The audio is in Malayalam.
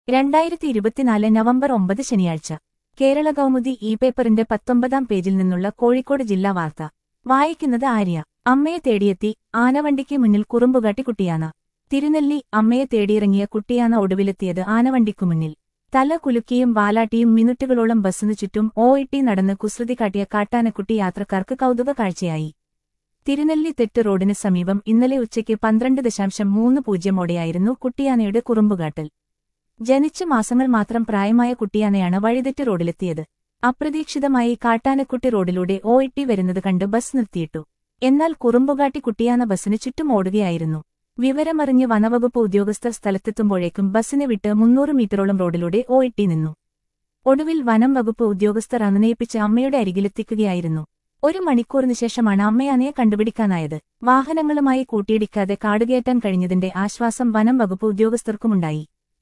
രണ്ടായിരത്തി ഇരുപത്തിനാല് നവംബർ ഒമ്പത് ശനിയാഴ്ച കേരള കൗമുദി ഇ പേപ്പറിന്റെ പത്തൊമ്പതാം പേജിൽ നിന്നുള്ള കോഴിക്കോട് ജില്ലാ വാർത്ത വായിക്കുന്നത് ആര്യ അമ്മയെ തേടിയെത്തി ആനവണ്ടിക്ക് മുന്നിൽ കുറുമ്പുകാട്ടി കുട്ടിയാന തിരുനെല്ലി അമ്മയെ തേടിയിറങ്ങിയ കുട്ടിയാന ഒടുവിലെത്തിയത് ആനവണ്ടിക്കു മുന്നിൽ തല കുലുക്കിയും വാലാട്ടിയും മിനിറ്റുകളോളം ബസ്സിനു ചുറ്റും ഓയിട്ടി നടന്ന് കുസൃതി കാട്ടിയ കാട്ടാനക്കുട്ടി യാത്രക്കാർക്ക് കൗതുക കാഴ്ചയായി തിരുനെല്ലി തെറ്റ് റോഡിന് സമീപം ഇന്നലെ ഉച്ചയ്ക്ക് പന്ത്രണ്ട് ദശാംശം മൂന്ന് പൂജ്യമോടെയായിരുന്നു കുട്ടിയാനയുടെ കുറുമ്പുകാട്ടൽ ജനിച്ച മാസങ്ങൾ മാത്രം പ്രായമായ കുട്ടിയാനയാണ് വഴിതെറ്റ് റോഡിലെത്തിയത് അപ്രതീക്ഷിതമായി കാട്ടാനക്കുട്ടി റോഡിലൂടെ ഓയിട്ടി വരുന്നത് കണ്ട് ബസ് നിർത്തിയിട്ടു എന്നാൽ കുറുമ്പുകാട്ടി കുട്ടിയാന ബസ്സിന് ചുറ്റും ഓടുകയായിരുന്നു വിവരമറിഞ്ഞ് വനവകുപ്പ് ഉദ്യോഗസ്ഥർ സ്ഥലത്തെത്തുമ്പോഴേക്കും ബസ്സിനെ വിട്ട് മുന്നൂറ് മീറ്ററോളം റോഡിലൂടെ ഓയിട്ടി നിന്നു ഒടുവിൽ വനം വകുപ്പ് ഉദ്യോഗസ്ഥർ അനുനയിപ്പിച്ച് അമ്മയുടെ അരികിലെത്തിക്കുകയായിരുന്നു ഒരു മണിക്കൂറിന് ശേഷമാണ് അമ്മയാനയെ കണ്ടുപിടിക്കാനായത് വാഹനങ്ങളുമായി കൂട്ടിയിടിക്കാതെ കാടുകയറ്റാൻ കഴിഞ്ഞതിന്റെ ആശ്വാസം വനം വകുപ്പ് ഉദ്യോഗസ്ഥർക്കുമുണ്ടായി